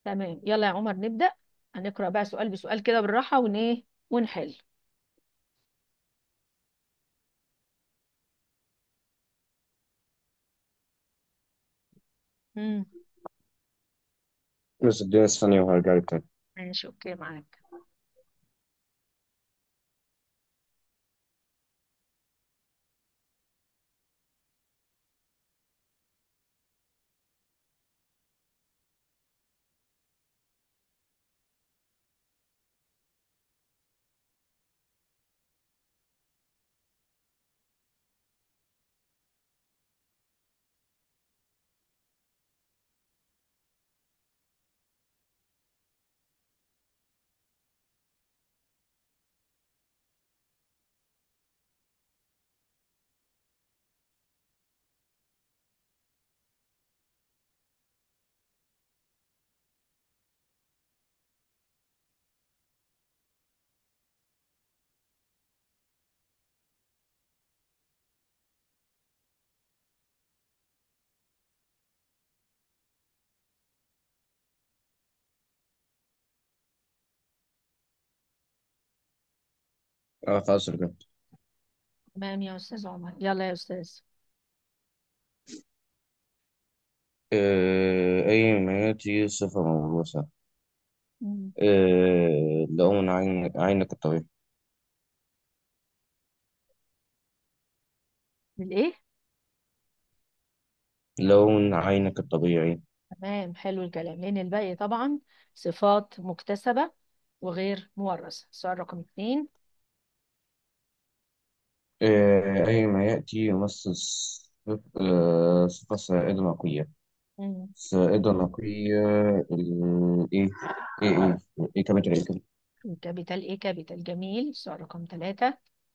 تمام يلا يا عمر نبدأ هنقرأ بقى سؤال بسؤال كده بالراحة ون ايه ونحل مم. بس اديني ثانية وهرجع لك تاني ماشي اوكي معاك اه خلاص رجعت تمام يا أستاذ عمر يلا يا أستاذ آه أي ما يأتي صفة موروثة مم. آه لون عين عينك الطبيعي بالإيه؟ لون عينك الطبيعي تمام حلو الكلام لأن الباقي طبعا صفات مكتسبة وغير مورثة السؤال رقم اتنين آه أي ما يأتي يمثل صف- آه صفة سائدة نقية مم. سائدة نقية ال إيه إيه إيه إيه كابيتال إيه كابيتال كابيتال إيه كابيتال جميل السؤال رقم ثلاثة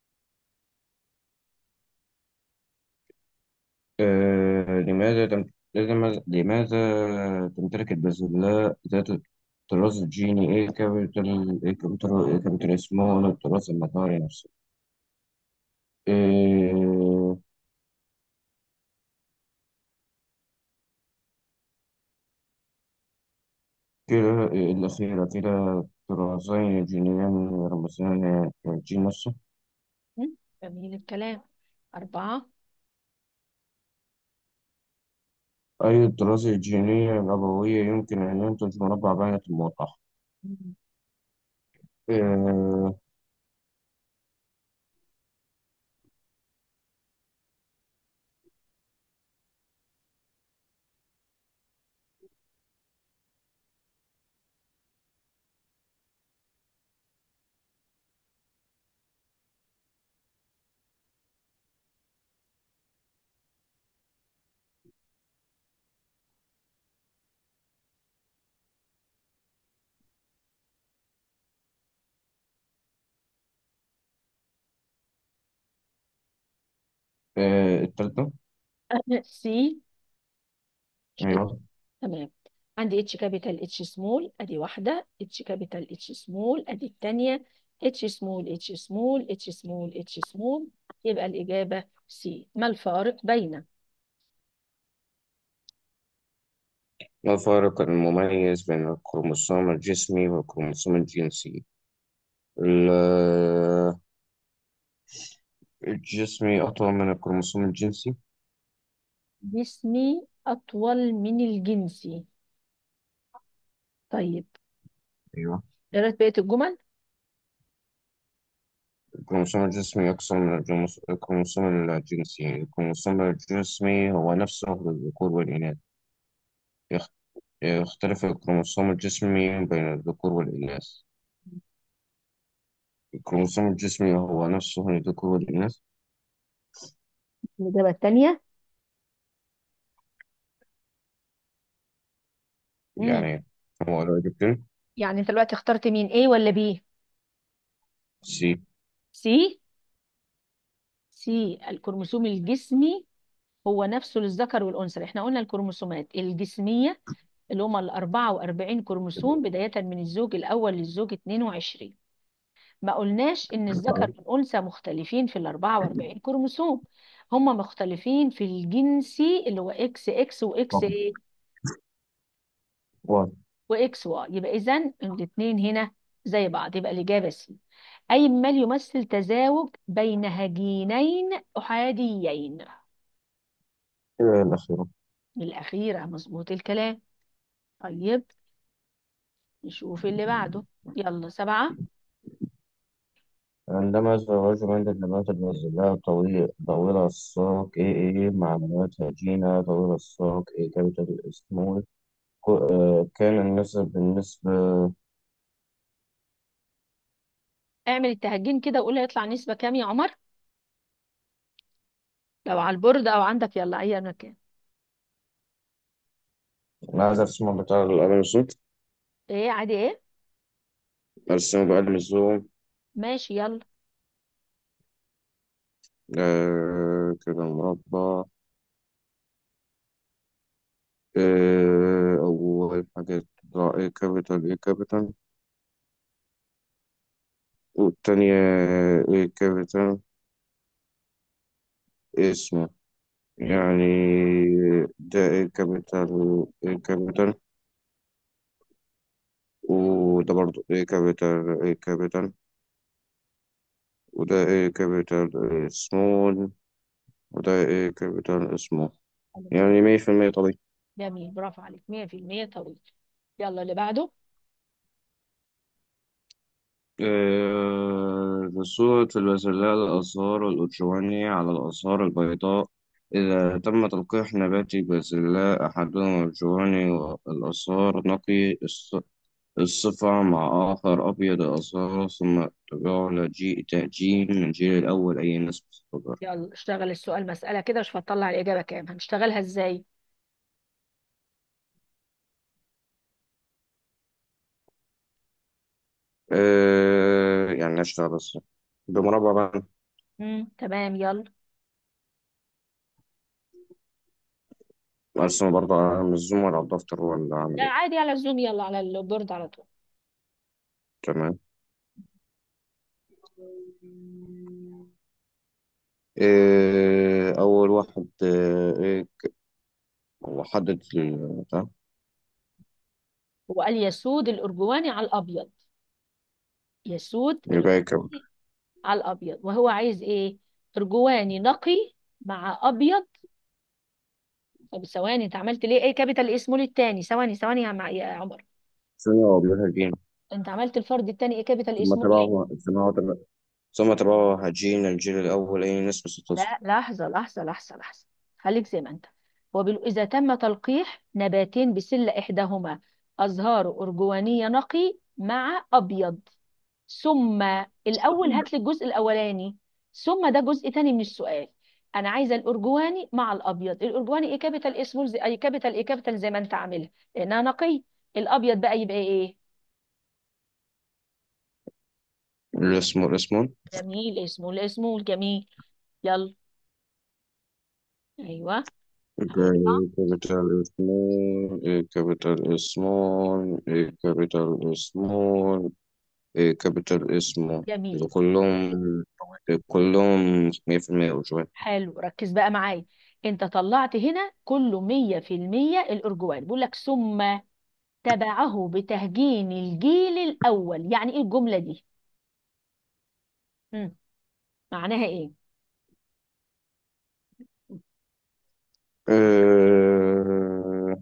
آه لماذا تم... لماذا لماذا تمتلك البازلاء ذات الطراز الجيني إيه كابيتال إيه كابيتال إيه كابيتال اسمه الطراز المظهري نفسه إيه كلا إيه الأخيرة كلا طرازين جينيان يرمزان الجين نفسه مم. جميل الكلام أربعة أي الطراز الجينية الأبوية يمكن أن ينتج مربع بينة موضح مم. إيه إيه التالتة سي مش كده أيوه تمام عندي اتش كابيتال اتش سمول ادي واحده اتش كابيتال اتش سمول ادي الثانيه اتش سمول اتش سمول اتش سمول اتش سمول يبقى الاجابه سي ما الفارق بين ما الفارق المميز بين الكروموسوم الجسمي والكروموسوم الجنسي ال- الجسمي أطول من الكروموسوم الجنسي جسمي اطول من الجنسي طيب أيوه قرأت بقيه الجمل الكروموسوم الجسمي أقصر من الجمس- الكروموسوم الجنسي الكروموسوم الجسمي هو نفسه للذكور والإناث يخ- يختلف الكروموسوم الجسمي بين الذكور والإناث الكروموسوم الجسمي هو نفسه للذكور والإناث الاجابه الثانيه امم يعني هو لو إجابتين يعني انت دلوقتي اخترت مين A ولا B سي سي سي الكروموسوم الجسمي هو نفسه للذكر والأنثى احنا قلنا الكروموسومات الجسمية اللي هم ال 44 كروموسوم بداية من الزوج الأول للزوج 22 ما قلناش إن الذكر والأنثى مختلفين في ال 44 كروموسوم هم مختلفين في الجنسي اللي هو اكس اكس واكس ايه واحد واكس واي يبقى اذا الاثنين هنا زي بعض يبقى الاجابه سي اي مال يمثل تزاوج بين هجينين احاديين إيه الأخيرة الاخيره مظبوط الكلام طيب نشوف اللي بعده يلا سبعة عندما يتزوج من النبات البازلاء طويل طويل الساق إيه إيه مع نبات هجينة طويل الساق إيه كابيتال الاسمول كو- آه، كان النسب بالنسبة اعمل التهجين كده وقول هيطلع نسبة كام يا عمر لو على البورد او عندك يلا اي مكان أنا عايز أرسمه بتاع القلم الصوت ايه عادي ايه أرسمه بقلم الزوم ماشي يلا آه كده مربع آه أول حاجة تطلع إيه كابيتال إيه كابيتال والتانية إيه كابيتال اسمه يعني ده إيه كابيتال إيه كابيتال وده برضو إيه كابيتال إيه كابيتال وده إيه كابيتال إيه سمول وده إيه كابيتال سمول حلو برافو يعني مية في المية طبيعي جميل برافو عليك 100% طويل يلا اللي بعده آه، صورة البازلاء الأزهار الأرجواني على الأزهار البيضاء إذا تم تلقيح نبات بازلاء أحدهما أرجواني والأزهار نقي الص- الصفع مع آخر أبيض الأزهار ثم تباع جي تأجيل من الجيل الأول أي نسبة صفر يلا اشتغل السؤال مسألة كده مش هتطلع الإجابة كام هنشتغلها ازاي آه، يعني أشتغل بس بمربع بقى امم تمام يلا أرسم برضه على الزوم ولا على الدفتر ولا أعمل لا إيه عادي على الزوم يلا على البورد على طول تمام آه، أول واحد آه، إيه هو حدد البتاع هو قال يسود الأرجواني على الأبيض يسود يبقى يكبر الأرجواني على الأبيض وهو عايز ايه أرجواني نقي مع أبيض طب ثواني انت عملت ليه ايه كابيتال اسمه التاني ثواني ثواني يا مع- يا عمر ثانية وبيهجين انت عملت الفرد التاني ايه كابيتال ثم اسمه ايه تبعه ثم تبعه ثم تبعه هجين الجيل الأول أي نسبة ستة لا لحظة لحظة لحظة لحظة خليك زي ما انت هو بيقول إذا تم تلقيح نباتين بسلة إحداهما أزهار أرجوانية نقي مع أبيض ثم الأول هات لي الجزء الأولاني ثم ده جزء تاني من السؤال أنا عايزة الأرجواني مع الأبيض الأرجواني إيه كابيتال اسمه زي أي كابيتال إيه كابيتال زي ما أنت عاملها لأنها نقي الأبيض بقى يبقى إيه الاسم الاسم جميل اسمه الاسمه الجميل يلا أيوه يبقى هتطلع إيه كابيتال اسمون إيه كابيتال اسمون إيه كابيتال اسمون إيه كابيتال اسمون جميل يبقى كلهم كلهم مية في المية أو شوية حلو ركز بقى معايا انت طلعت هنا كله مية في المية الأرجوان بيقول لك ثم تبعه بتهجين الجيل الأول يعني ايه الجملة دي مم. معناها ايه آه،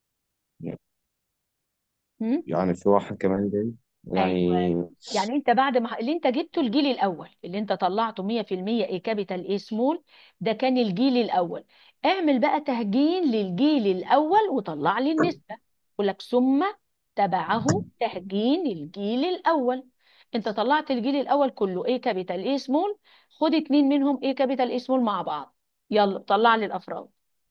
مم؟ يعني في واحد كمان جاي ايوه يعني يعني انت بعد ما اللي انت جبته الجيل الاول اللي انت طلعته 100% ايه كابيتال ايه سمول ده كان الجيل الاول اعمل بقى تهجين للجيل الاول وطلع لي النسبه يقول لك ثم تبعه تهجين الجيل الاول انت طلعت الجيل الاول كله ايه كابيتال ايه سمول خد اتنين منهم ايه كابيتال ايه سمول مع بعض يلا طلع لي الافراد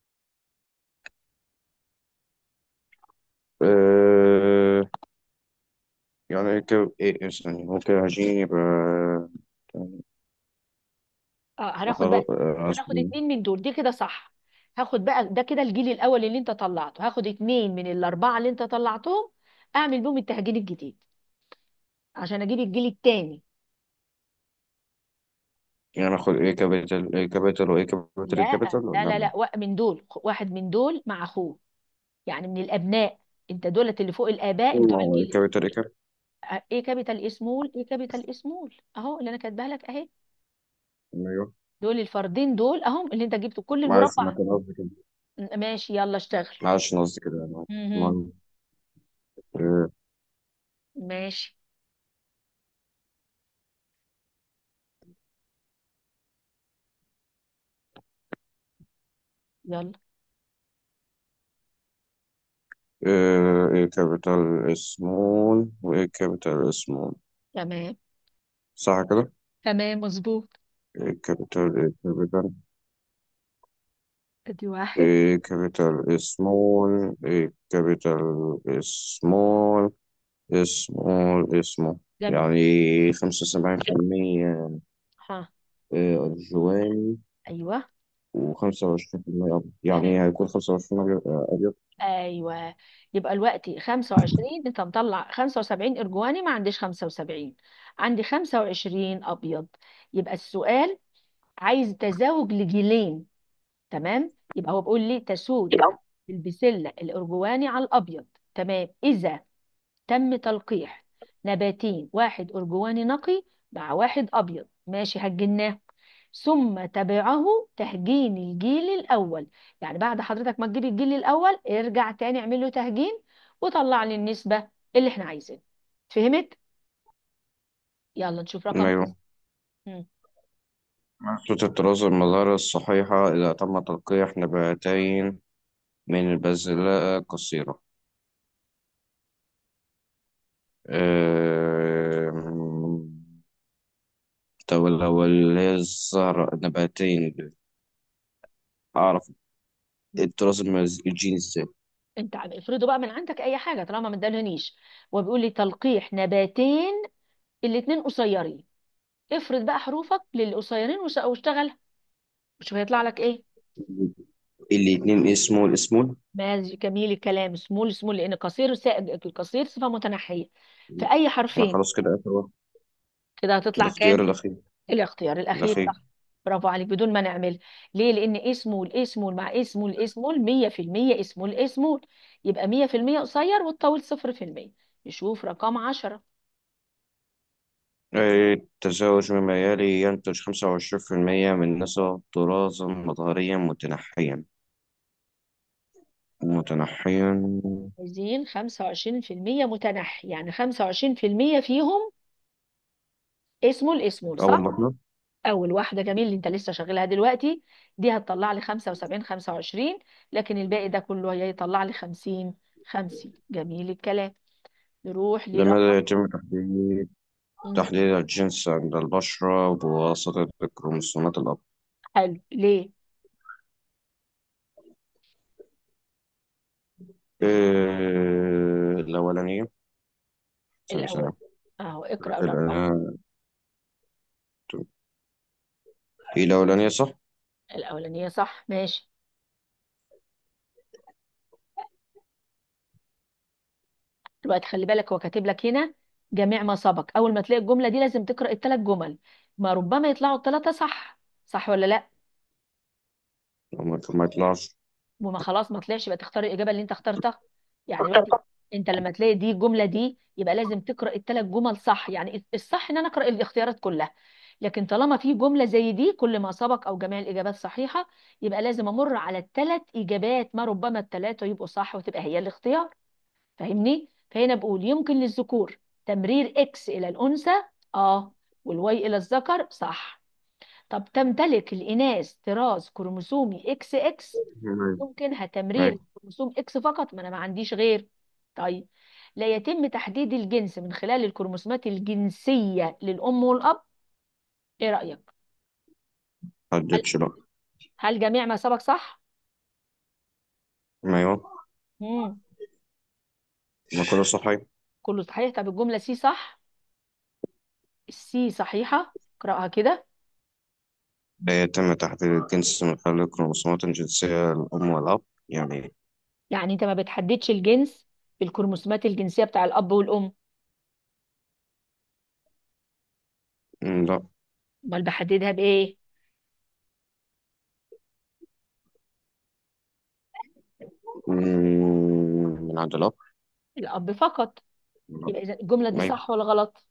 آه، يعني إيه كاب- إيه ثانية ممكن هجين يبقى اه هناخد بقى أخر هناخد أصلي اتنين من دول دي كده صح هاخد بقى ده كده الجيل الاول اللي انت طلعته هاخد اتنين من الاربعه اللي انت طلعتهم اعمل بيهم التهجين الجديد عشان اجيب الجيل التاني يعني آخد إيه كابيتال إيه كابيتال وإيه كابيتال إيه لا كابيتال لا ولا لا أعمل لا وا- من دول واحد من دول مع اخوه يعني من الابناء انت دولت اللي فوق الاباء بتوع ما هو إيه الجيل كابيتال إيه كابيتال ايه كابيتال ايه سمول ايه كابيتال ايه سمول اهو اللي انا كاتباها لك اهي أيوه دول الفردين دول اهم اللي انت جبته كل معلش أنا المربع كان قصدي كده ماشي يلا اشتغل معلش أنا قصدي كده يعني مهم. المهم إيه ماشي يلا إيه كابيتال سمول وإيه كابيتال سمول تمام صح كده؟ تمام مظبوط إيه كابيتال إيه كابيتال ادي واحد إيه كابيتال سمول إيه كابيتال سمول سمول سمول جميل يعني خمسة وسبعين في المية ها أرجواني ايوه وخمسة وعشرين في المية أبيض آه. يعني هيكون خمسة وعشرين أبيض أبيض ايوه يبقى الوقت 25 انت مطلع 75 ارجواني ما عنديش 75 عندي 25 ابيض يبقى السؤال عايز تزاوج لجيلين تمام يبقى هو بيقول لي تسود البسلة الارجواني على الابيض تمام اذا تم تلقيح نباتين واحد أرجواني نقي مع واحد أبيض ماشي هجيناه ثم تبعه تهجين الجيل الأول يعني بعد حضرتك ما تجيب الجيل الأول ارجع تاني اعمل له تهجين وطلع لي النسبة اللي احنا عايزينها فهمت؟ يلا نشوف رقم أيوه مم. صوت الطراز المظاهر الصحيحة إذا تم تلقيح نباتين من البازلاء قصيرة أم... طب لو الزهرة نباتين أعرف الطراز المز- الجيني إزاي انت عم- افرضوا بقى من عندك اي حاجة طالما ما ادالهنيش وبيقول لي تلقيح نباتين الاتنين قصيرين افرض بقى حروفك للقصيرين وش- واشتغل شوف هيطلع لك ايه الاتنين اسمه الاسمول ماشي جميل الكلام سمول سمول لان قصير سا- القصير صفه متنحيه في اي لا حرفين خلاص كده آخر واحد كده هتطلع الاختيار كام الأخير الاختيار الاخير الأخير صح برافو عليك بدون ما نعمل ليه لان اسمه الاسمه مع اسمه الاسمه 100% اسمه الاسمه يبقى 100% قصير والطويل 0% نشوف رقم 10 أي التزاوج مما يلي ينتج خمسة وعشرين في المية من نسب طرازا مظهريا متنحيا متنحيا عايزين 25% متنحي يعني 25% فيهم اسمه الاسمه أول صح مرة اول واحده جميل اللي انت لسه شغالها دلوقتي دي هتطلع لي 75 25 لكن الباقي ده كله هيطلع لي 50 50 جميل الكلام نروح لرقم لماذا يتم تحديد مم. تحديد الجنس عند البشرة بواسطة الكروموسومات الأب حلو ليه إيه الأولانية ثانية الاول ثانية اهو اقرا الرقم الأولانية هي الأولانية صح؟ الاولانيه صح ماشي دلوقتي خلي بالك هو كاتب لك هنا جميع ما سبق اول ما تلاقي الجمله دي لازم تقرا الثلاث جمل ما ربما يطلعوا الثلاثه صح صح ولا لا ما ما يطلعش وما خلاص ما طلعش يبقى تختار الاجابه اللي انت اخترتها يعني دلوقتي انت لما تلاقي دي الجمله دي يبقى لازم تقرا الثلاث جمل صح يعني الصح ان انا اقرا الاختيارات كلها لكن طالما في جمله زي دي كل ما سبق او جميع الاجابات صحيحه يبقى لازم امر على الثلاث اجابات ما ربما الثلاثه يبقوا صح وتبقى هي الاختيار فاهمني فهنا بقول يمكن للذكور تمرير اكس الى الانثى اه والواي الى الذكر صح طب تمتلك الاناث طراز كروموسومي اكس اكس أيوة. ممكنها تمرير أيوة. كروموسوم اكس فقط ما انا ما عنديش غير طيب لا يتم تحديد الجنس من خلال الكروموسومات الجنسية للأم والأب ايه رأيك هل محددش لا هل جميع ما سبق صح أيوة امم ما كله صحيح كله صحيح طب الجملة سي صح السي صحيحة اقرأها كده لا يتم تحديد الجنس من خلال الكروموسومات الجنسية للأم والأب يعني يعني انت ما بتحددش الجنس بالكروموسومات الجنسية بتاع الأب والأم مم، لا امال بحددها بإيه مم، من عند الأب الأب فقط يبقى إذا الجملة دي أيوة صح ولا غلط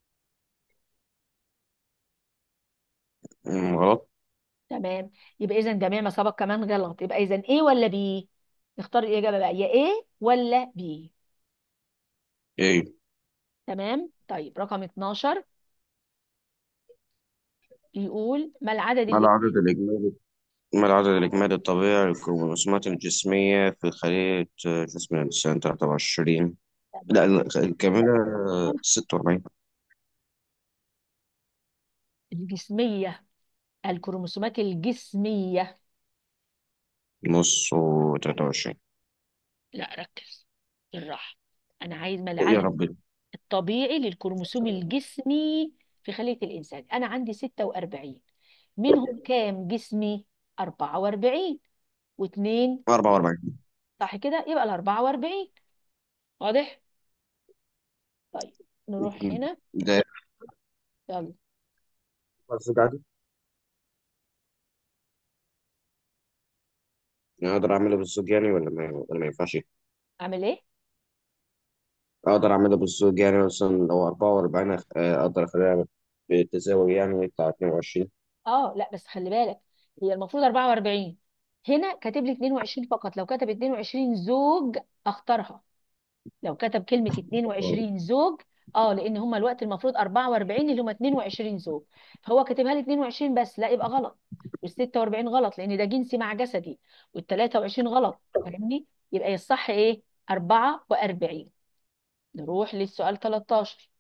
أمم، غلط تمام يبقى إذا جميع ما سبق كمان غلط يبقى إذا إيه ولا بي نختار الإجابة بقى يا إيه ولا بي إيه تمام طيب رقم 12 يقول ما العدد ما اللي العدد الإجمالي ما العدد الإجمالي الطبيعي للكروموسومات الجسمية في خلية جسم الإنسان 23 لا ال- الكاملة 46 الجسمية الكروموسومات الجسمية نص و 23 لا ركز بالراحة أنا عايز ما يا العدد ربي الطبيعي للكروموسوم الجسمي في خلية الإنسان أنا عندي 46 منهم كام جسمي 44 واثنين 44 صح كده يبقى ال 44 واضح طيب نروح هنا ده يلا قصدك عادي أنا أقدر أعملها بالزوج يعني ولا ما ولا ما ينفعش أعمل إيه أقدر أعملها بالزوج يعني مثلا لو 44 أخ- آه، أقدر أخليها بالتساوي يعني بتاع 22 اه لا بس خلي بالك هي المفروض 44 هنا كاتب لي 22 فقط لو كتب 22 زوج اختارها لو كتب كلمة 22 زوج اه لان هما الوقت المفروض 44 اللي هما 22 زوج فهو كاتبها لي 22 بس لا يبقى غلط وال 46 غلط لان ده جنسي مع جسدي وال 23 غلط فاهمني يبقى الصح ايه 44 نروح للسؤال 13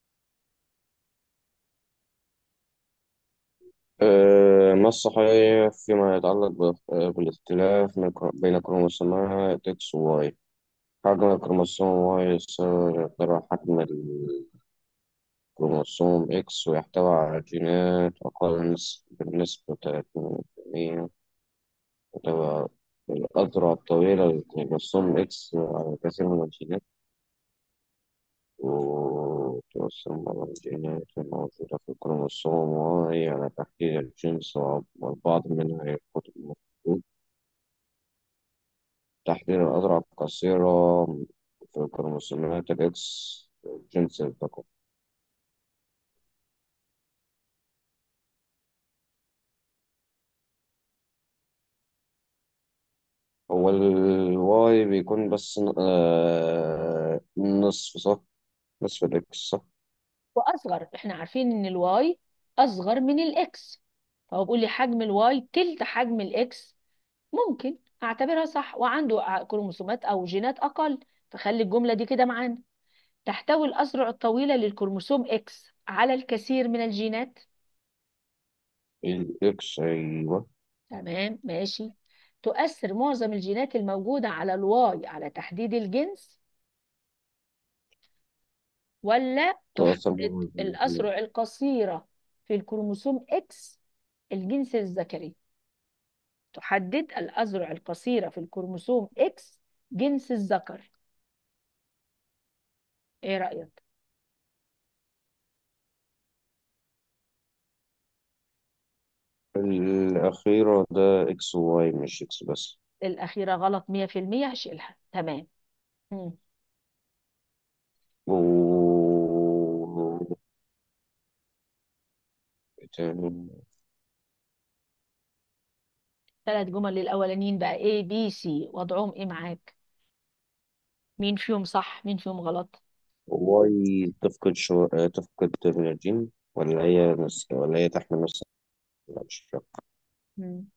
أه ما الصحيح فيما يتعلق ب- آه، بالاختلاف من كرو- بين كروموسومات إكس وواي حجم الكروموسوم واي يساوي ترى حجم الكروموسوم إكس ويحتوي على جينات أقل نسبة بنسبة 30% وتبقى الأذرع الطويلة للكروموسوم إكس على كثير من الجينات وتقسم على الجينات الموجودة في الكروموسوم واي على تحديد الجنس والبعض منها يفقد المفقود تحديد الأذرع القصيرة في كروموسومات الإكس جنس الذكر هو الواي بيكون بس آه نصف صح؟ نصف الإكس صح؟ واصغر احنا عارفين ان الواي اصغر من الاكس فهو بيقول لي حجم الواي تلت حجم الاكس ممكن اعتبرها صح وعنده ع- كروموسومات او جينات اقل فخلي الجمله دي كده معانا تحتوي الاذرع الطويله للكروموسوم اكس على الكثير من الجينات الإكس أيوه تمام ماشي تؤثر معظم الجينات الموجوده على الواي على تحديد الجنس ولا تؤثر تحدد الأذرع القصيرة في الكروموسوم إكس الجنس الذكري تحدد الأذرع القصيرة في الكروموسوم إكس جنس الذكر إيه رأيك؟ الأخيرة ده إكس وواي مش إكس بس الأخيرة غلط 100% هشيلها تمام مم. و إيه تاني؟ ثلاث جمل الأولانيين بقى A B C وضعهم إيه معاك؟ مين فيهم صح؟ مين فيهم غلط؟ واي تفقد شو... آه، تفقد من الجين ولا هي نس... ولا هي تحمل نفس لا مش فاهم مم.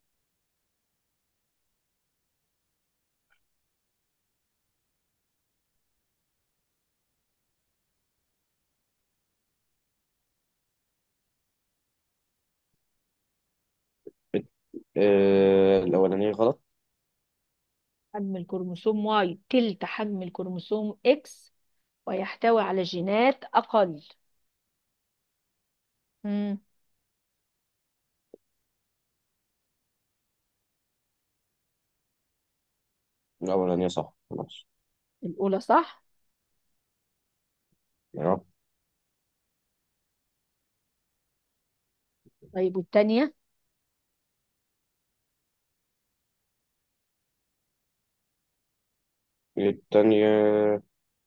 آه، الأولانية غلط حجم الكروموسوم واي تلت حجم الكروموسوم إكس ويحتوي على جينات أقل مم. الأولانية صح خلاص الأولى صح؟ يا طيب والتانية؟ التانية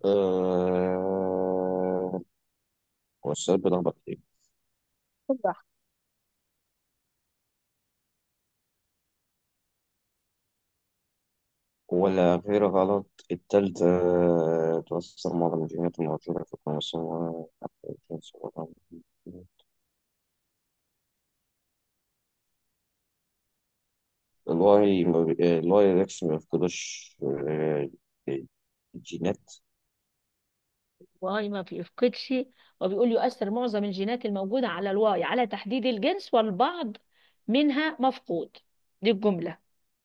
آه... هو السؤال بيلخبط كتير صح ولا غير غلط التالتة آه، توصل معظم الجينات الموجودة في الكروموسوم الواي ما بي- الواي الاكس ما بيفقدوش آه، الجينات واي ما بيفقدش وبيقول يؤثر معظم الجينات الموجودة على الواي على تحديد الجنس والبعض منها مفقود دي الجملة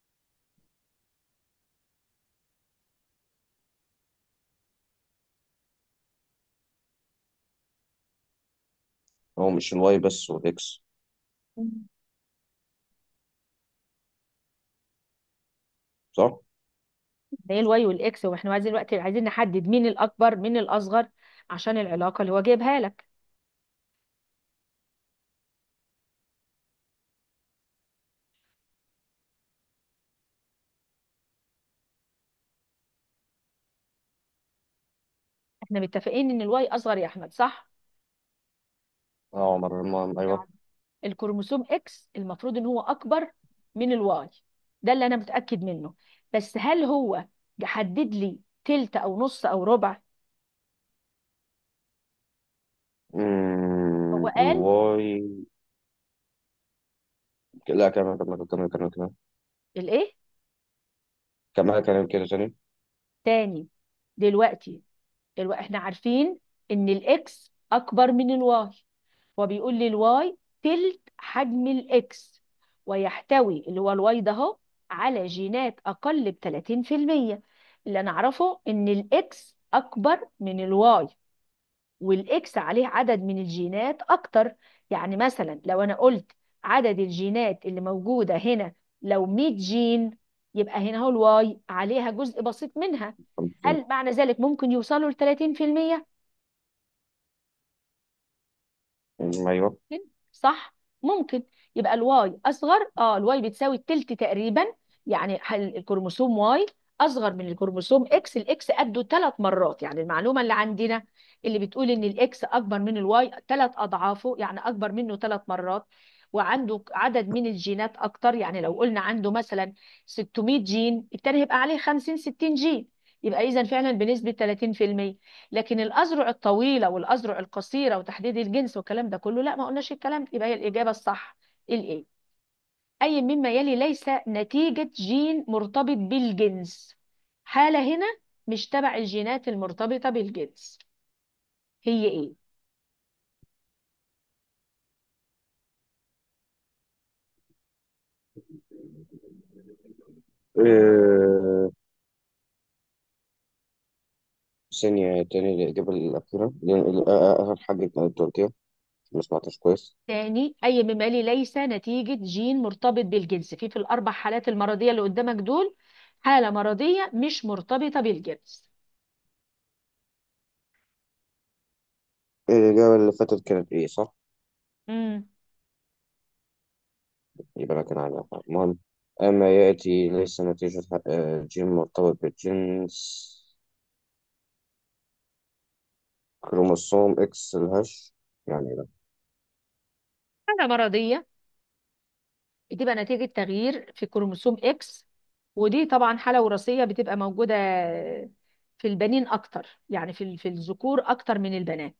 هو مش الواي بس والاكس مم. صح؟ ده ايه الواي والاكس واحنا عايزين الوقت عايزين نحدد مين الاكبر مين الاصغر عشان العلاقة اللي هو جايبها لك احنا متفقين ان الواي اصغر يا احمد صح اه عمر ما ايوه يعني الكروموسوم اكس المفروض ان هو اكبر من الواي ده اللي انا متأكد منه بس هل هو حدد لي تلت او نص او ربع هو مم، قال الواي لا كمان كمان كمان كمان كمان الايه كمان كمان كده تاني تاني دلوقتي دلوقتي احنا عارفين ان الاكس اكبر من الواي هو بيقول لي الواي تلت حجم الاكس ويحتوي اللي هو الواي ده اهو على جينات اقل ب 30% اللي انا اعرفه ان الاكس اكبر من الواي والاكس عليه عدد من الجينات اكتر يعني مثلا لو انا قلت عدد الجينات اللي موجودة هنا لو 100 جين يبقى هنا هو الواي عليها جزء بسيط منها هل معنى ذلك ممكن يوصلوا ل 30% مم، ايوه ممكن صح ممكن يبقى الواي اصغر اه الواي بتساوي التلت تقريبا يعني هل الكروموسوم واي اصغر من الكروموسوم اكس الاكس قده ثلاث مرات يعني المعلومه اللي عندنا اللي بتقول ان الاكس اكبر من الواي ثلاث اضعافه يعني اكبر منه ثلاث مرات وعنده عدد من الجينات اكتر يعني لو قلنا عنده مثلا 600 جين التاني هيبقى عليه 50 60 جين يبقى اذا فعلا بنسبه 30% لكن الأذرع الطويلة والأذرع القصيرة وتحديد الجنس والكلام ده كله لا ما قلناش الكلام ده. يبقى هي الإجابة الصح الإيه أي مما يلي ليس نتيجة جين مرتبط بالجنس حالة هنا مش تبع الجينات المرتبطة بالجنس هي إيه آه، ثانية تاني الإجابة الأخيرة لأن ال- آه، آه، آخر حاجة كانت تركيا ما سمعتش كويس تاني أي مما يلي ليس نتيجة جين مرتبط بالجنس في في الأربع حالات المرضية اللي قدامك دول حالة مرضية مش مرتبطة بالجنس الإجابة اللي فاتت كانت إيه صح؟ امم يبقى أنا كان على المهم أما يأتي ليس نتيجة ح- آه، جين مرتبط بالجنس كروموسوم إكس الهش يعني ده حالة مرضية بتبقى نتيجة تغيير في كروموسوم اكس ودي طبعا حالة وراثية بتبقى موجودة في البنين أكتر يعني في في الذكور أكتر من البنات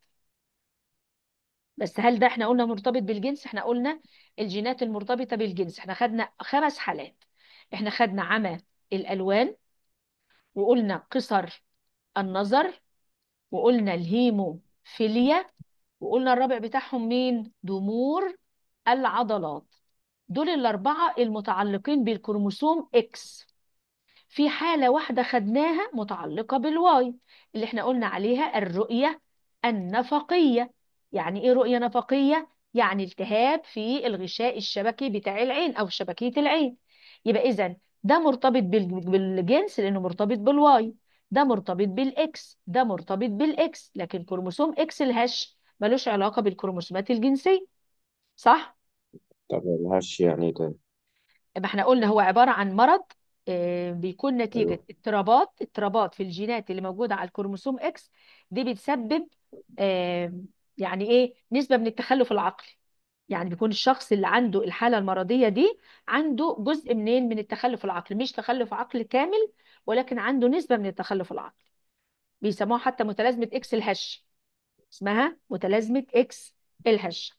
بس هل ده احنا قلنا مرتبط بالجنس احنا قلنا الجينات المرتبطة بالجنس احنا خدنا خمس حالات احنا خدنا عمى الألوان وقلنا قصر النظر وقلنا الهيموفيليا وقلنا الرابع بتاعهم مين ضمور العضلات دول الأربعة المتعلقين بالكروموسوم إكس في حالة واحدة خدناها متعلقة بالواي اللي احنا قلنا عليها الرؤية النفقية يعني ايه رؤية نفقية؟ يعني التهاب في الغشاء الشبكي بتاع العين او شبكية العين يبقى اذا ده مرتبط بال- بالجنس لانه مرتبط بالواي ده مرتبط بالاكس ده مرتبط بالاكس لكن كروموسوم اكس الهش ملوش علاقة بالكروموسومات الجنسية صح؟ طب الهش يعني إيه تاني يبقى احنا قلنا هو عبارة عن مرض آه، بيكون نتيجة أيوه اضطرابات اضطرابات في الجينات اللي موجودة على الكروموسوم اكس دي بتسبب آه، يعني ايه نسبة من التخلف العقلي يعني بيكون الشخص اللي عنده الحالة المرضية دي عنده جزء منين من التخلف العقلي مش تخلف عقلي كامل ولكن عنده نسبة من التخلف العقلي بيسموها حتى متلازمة اكس الهش اسمها متلازمة اكس الهش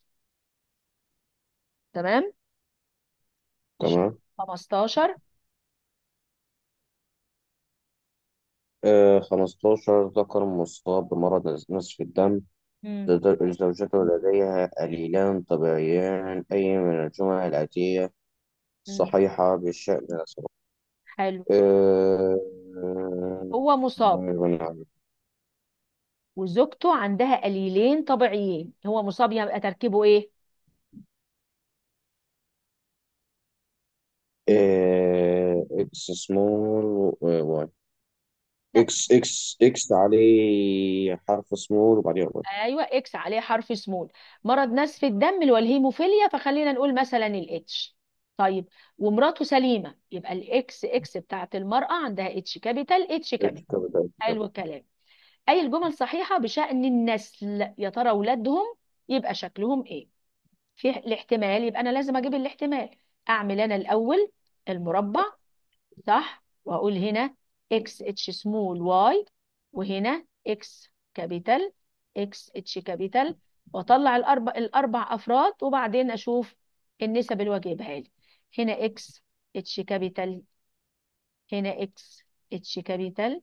تمام نشوف تمام 15 آه 15 ذكر مصاب بمرض نزف الدم مم. لد- زوجته لديها قليلان طبيعيان أي من الجمل الآتية مم. صحيحة بالشأن الأسبق حلو آه هو مصاب آه وزوجته عندها قليلين طبيعيين هو مصاب يبقى تركيبه ايه آه إكس سمول واي لا إكس إكس إكس عليه حرف سمول وبعدين واي ايوه اكس عليه حرف سمول مرض نزف الدم اللي هو الهيموفيليا فخلينا نقول مثلا الاتش طيب ومراته سليمه يبقى الاكس اكس بتاعت المراه عندها اتش كابيتال اتش إكس كابيتال كابيتال إكس حلو كابيتال الكلام اي الجمل صحيحه بشأن النسل يا ترى اولادهم يبقى شكلهم ايه في الاحتمال يبقى انا لازم اجيب الاحتمال اعمل انا الاول المربع صح واقول هنا اكس اتش سمول واي وهنا اكس كابيتال اكس اتش كابيتال واطلع الاربع الاربع افراد وبعدين اشوف النسب اللي واجبها لي هنا اكس اتش كابيتال هنا اكس اتش كابيتال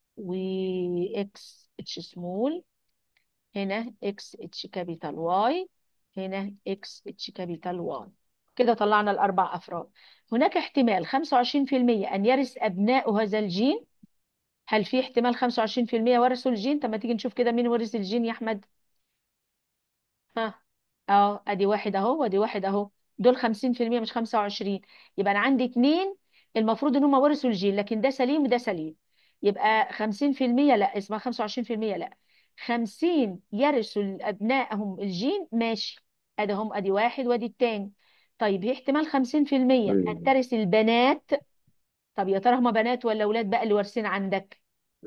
واكس اتش سمول هنا اكس اتش كابيتال واي هنا اكس اتش كابيتال واي كده طلعنا الاربع افراد هناك احتمال 25% ان يرث ابناء هذا الجين هل في احتمال 25% ورثوا الجين طب ما تيجي نشوف كده مين ورث الجين يا احمد ها اه ادي واحد اهو وادي واحد اهو دول 50% مش 25 يبقى انا عندي اتنين المفروض ان هم ورثوا الجين لكن ده سليم وده سليم يبقى 50% لا اسمها 25% لا 50 يرثوا ابنائهم الجين ماشي ادي هم ادي واحد وادي التاني طيب هي احتمال 50% ان مم. ترث البنات طب يا ترى هما بنات ولا اولاد بقى اللي وارثين عندك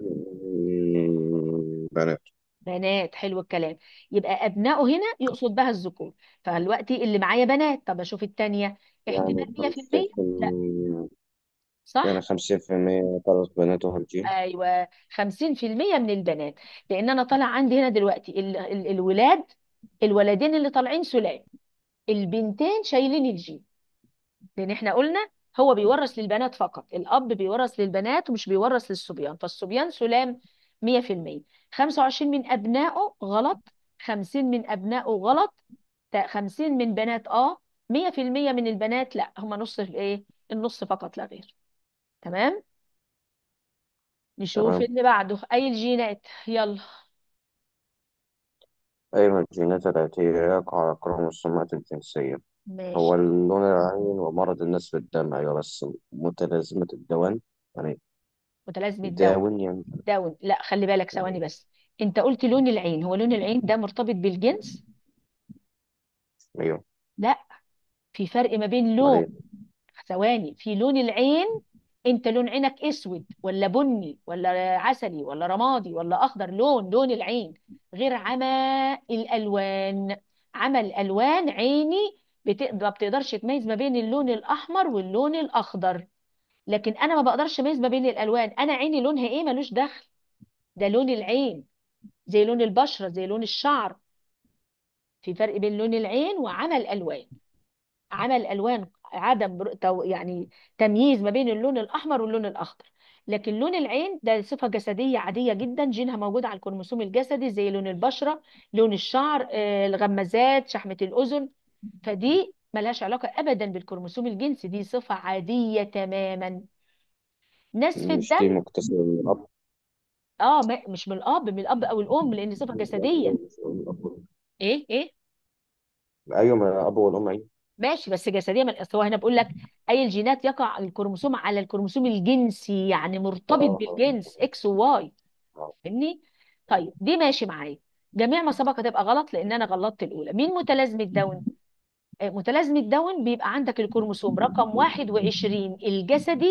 مم. بنات بنات حلو الكلام يبقى أبنائه هنا يقصد بها الذكور فالوقت اللي معايا بنات طب أشوف التانية احتمال يعني 100% خمسين في لا المية يعني صح خمسين في المية طلبت بناتهم الجين أيوة 50% من البنات لأن أنا طالع عندي هنا دلوقتي ال ال الولاد الولدين اللي طالعين سلام البنتين شايلين الجين لان احنا قلنا هو بيورث للبنات فقط الاب بيورث للبنات ومش بيورث للصبيان فالصبيان سلام 100% 25 من ابنائه غلط 50 من ابنائه غلط تا- 50 من بنات اه 100% من البنات لا هم نص الايه النص فقط لا غير تمام نشوف تمام اللي بعده اي الجينات يلا أي من الجينات التي يقع على الكروموسومات الجنسية هو ماشي اللون العين ومرض النسف الدم أيوة بس متلازمة الدوان يعني متلازمة داون داون يعني داون لا خلي بالك ثواني بس انت قلت لون العين هو لون العين ده مرتبط بالجنس أيوة لا في فرق ما بين أمال لون إيه ثواني في لون العين انت لون عينك اسود ولا بني ولا عسلي ولا رمادي ولا اخضر لون لون العين غير عمى الالوان عمى الالوان عيني بتقدر ما بتقدرش تميز ما بين اللون الاحمر واللون الاخضر لكن انا ما بقدرش اميز ما بين الالوان انا عيني لونها ايه ملوش دخل ده لون العين زي لون البشره زي لون الشعر في فرق بين لون العين وعمى الالوان عمل الوان عدم بر- تو- يعني تمييز ما بين اللون الاحمر واللون الاخضر لكن لون العين ده صفه جسديه عاديه جدا جينها موجود على الكروموسوم الجسدي زي لون البشره لون الشعر آه، الغمازات شحمه الاذن فدي ملهاش علاقه ابدا بالكروموسوم الجنسي دي صفه عاديه تماما نزف مش دي الدم مكتسبة من الأب اه ما- مش من الاب من الاب او الام لان صفه من الأب جسديه مش من الأب والأم. ايه ايه أيوة من الأب والأم أيوة ماشي بس جسديا من اصل هو هنا بقول لك اي الجينات يقع الكروموسوم على الكروموسوم الجنسي يعني آه مرتبط آه بالجنس اكس وواي آه. فاهمني طيب دي ماشي معايا جميع ما سبق تبقى غلط لان انا غلطت الاولى مين متلازمه داون آه، متلازمه داون بيبقى عندك الكروموسوم رقم 21 الجسدي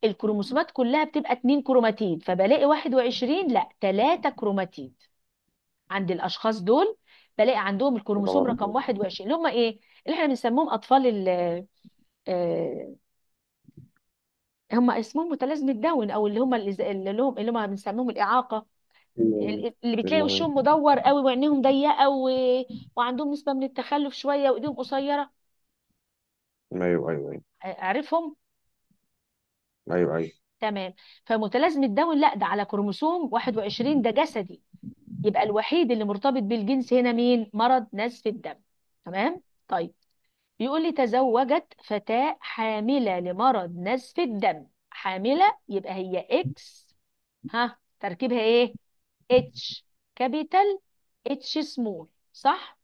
الكروموسومات كلها بتبقى اتنين كروماتيد فبلاقي 21 لا ثلاثة كروماتيد عند الاشخاص دول بلاقي عندهم الكروموسوم اه رقم 21 اللي هم ايه اللي احنا بنسميهم اطفال ال آه، هم اسمهم متلازمة داون او اللي هم اللي اللي هم اللي هم بنسميهم الاعاقة ال- اللي بتلاقي اللي وشهم مدور قوي وعينيهم ضيقة و... وعندهم نسبة من التخلف شوية وايديهم قصيرة ايوه ايوه ايوه عارفهم ايوه ايوه تمام فمتلازمة داون لا ده على كروموسوم 21 ده جسدي يبقى الوحيد اللي مرتبط بالجنس هنا مين مرض نزف الدم تمام طيب بيقول لي تزوجت فتاة حاملة لمرض نزف الدم حاملة يبقى هي اكس ها تركيبها ايه اتش كابيتال اتش سمول صح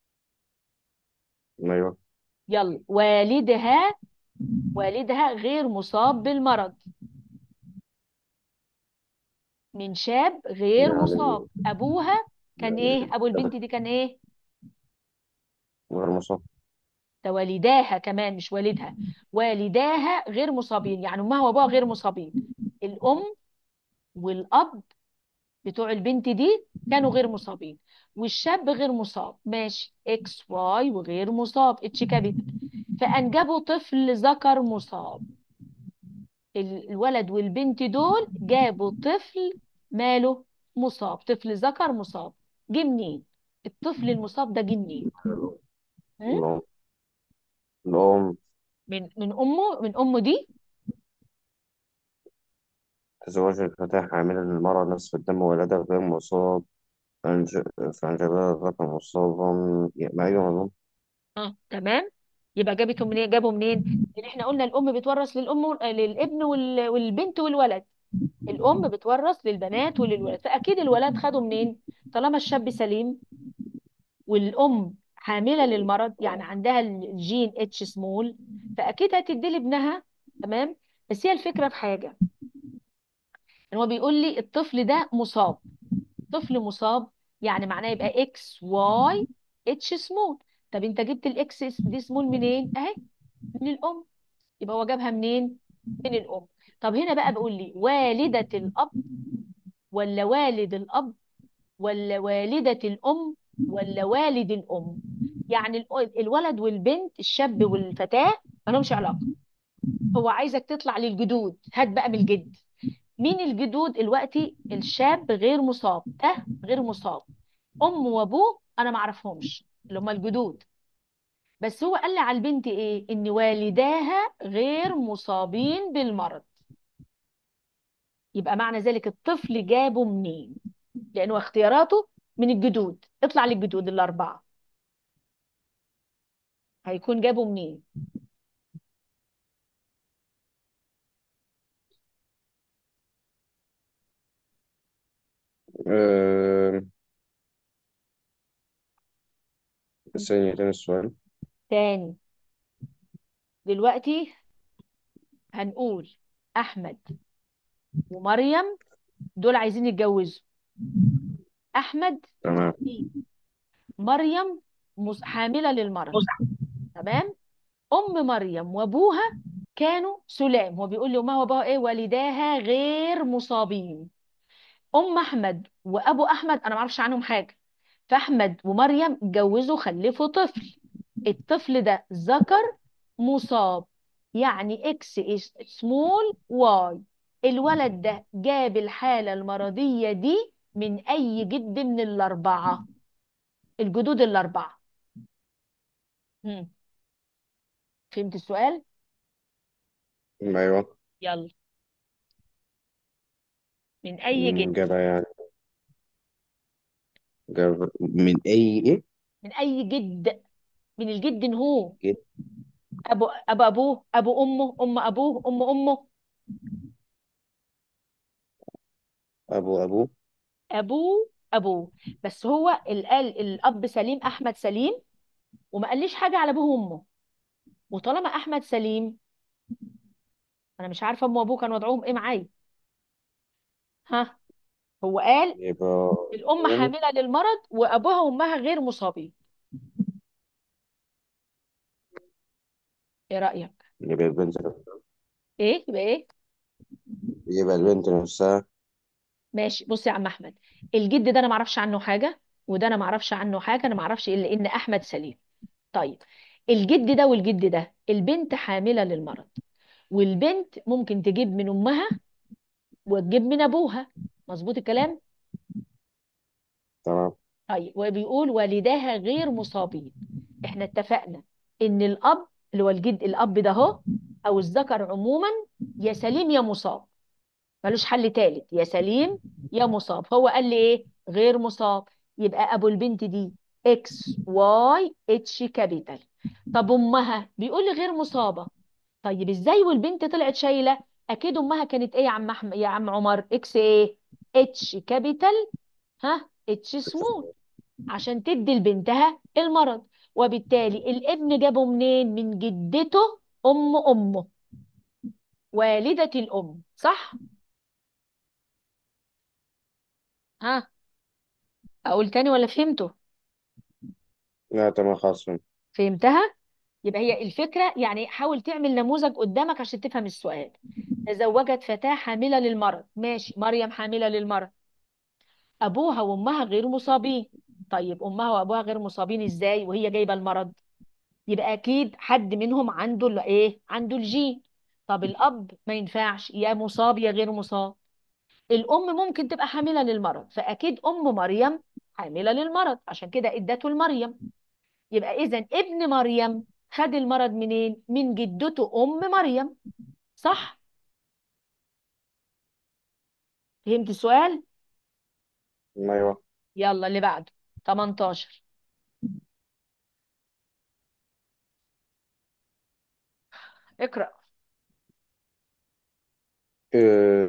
ايوه يلا والدها والدها غير مصاب بالمرض من شاب غير يعني مصاب ابوها كان ايه ابو البنت دي كان ايه غير مصاب ده والداها كمان مش والدها والداها غير مصابين يعني امها وابوها غير مصابين الام والاب بتوع البنت دي كانوا غير مصابين والشاب غير مصاب ماشي اكس واي وغير مصاب اتش كابيتال فانجبوا طفل ذكر مصاب ال- الولد والبنت دول جابوا طفل ماله مصاب طفل ذكر مصاب جه منين الطفل المصاب ده جه منين هم؟ الأم الأم من من امه من امه دي تزوج الفتاة حاملا للمرض نصف الدم ولدها غير مصاب فأنج- فأنجبها ذكر مصابا ما أيوه الأم اه تمام يبقى جابته منين جابه منين لان احنا قلنا الام بتورث للام وال- للابن وال- والبنت والولد الام بتورث للبنات وللولد فاكيد الولاد خدوا منين طالما الشاب سليم والام حامله للمرض يعني عندها الجين اتش سمول فاكيد هتدي لابنها تمام بس هي الفكره في حاجه ان هو بيقول لي الطفل ده مصاب طفل مصاب يعني معناه يبقى اكس واي اتش سمول طب انت جبت الاكس دي سمول منين اهي من الام يبقى هو جابها منين من الام طب هنا بقى بيقول لي والدة الاب ولا والد الاب ولا والدة الام ولا والد الام يعني ال- الولد والبنت الشاب والفتاة ما لهمش علاقة هو عايزك تطلع للجدود هات بقى من الجد مين الجدود دلوقتي الشاب غير مصاب ده غير مصاب امه وابوه انا ما اعرفهمش اللي هم الجدود بس هو قال لي على البنت ايه ان والداها غير مصابين بالمرض يبقى معنى ذلك الطفل جابه منين لانه اختياراته من الجدود اطلع للجدود الاربعه هيكون جابه منين أه... ثانية تاني السؤال تاني دلوقتي هنقول احمد ومريم دول عايزين يتجوزوا احمد تمام سليم مريم مس- حامله للمرض تمام ام مريم وابوها كانوا سلام هو بيقول لي امها وابوها ايه والداها غير مصابين ام احمد وابو احمد انا ما اعرفش عنهم حاجه فاحمد ومريم اتجوزوا خلفوا طفل الطفل ده ذكر مصاب يعني اكس سمول واي الولد ده جاب الحاله المرضيه دي من اي جد من الاربعه الجدود الاربعه هم. فهمت السؤال أيوه يلا من اي مم، جد جابها يعني جاب من أي إيه؟ من اي جد من الجد إن هو جد ابو ابو ابوه ابو امه ام ابوه ام امه أبو أبوه ابوه ابوه بس هو ال- قال الاب سليم احمد سليم وما قاليش حاجه على ابوه وامه وطالما احمد سليم انا مش عارفه امه وابوه كان وضعهم ايه معايا ها هو قال يبقى الام أم حامله للمرض وابوها وامها غير مصابين ايه رايك يبقى البنت ايه يبقى ايه يبقى البنت نفسها ماشي بص يا عم احمد الجد ده انا ما اعرفش عنه حاجه وده انا ما اعرفش عنه حاجه انا ما اعرفش الا ان احمد سليم طيب الجد ده والجد ده البنت حامله للمرض والبنت ممكن تجيب من امها وتجيب من ابوها مظبوط الكلام تمام طيب وبيقول والداها غير مصابين احنا اتفقنا ان الاب اللي هو الجد الاب ده هو او الذكر عموما يا سليم يا مصاب ملوش حل تالت يا سليم يا مصاب هو قال لي ايه غير مصاب يبقى ابو البنت دي اكس واي اتش كابيتال طب امها بيقول لي غير مصابه طيب ازاي والبنت طلعت شايله اكيد امها كانت ايه يا عم أحمد يا عم عمر اكس ايه اتش كابيتال ها اتش سمول عشان تدي لبنتها المرض وبالتالي الابن جابه منين من جدته ام امه والدة الام صح ها اقول تاني ولا فهمته لا تمام خلاص فهمت. فهمتها يبقى هي الفكرة يعني حاول تعمل نموذج قدامك عشان تفهم السؤال تزوجت فتاة حاملة للمرض ماشي مريم حاملة للمرض ابوها وامها غير مصابين طيب امها وابوها غير مصابين ازاي وهي جايبة المرض يبقى اكيد حد منهم عنده ال- ايه عنده الجين طب الاب ما ينفعش يا مصاب يا غير مصاب الام ممكن تبقى حامله للمرض فاكيد ام مريم حامله للمرض عشان كده ادته لمريم يبقى اذا ابن مريم خد المرض منين من جدته ام مريم صح فهمت السؤال ايوه يلا اللي بعده 18 اقرا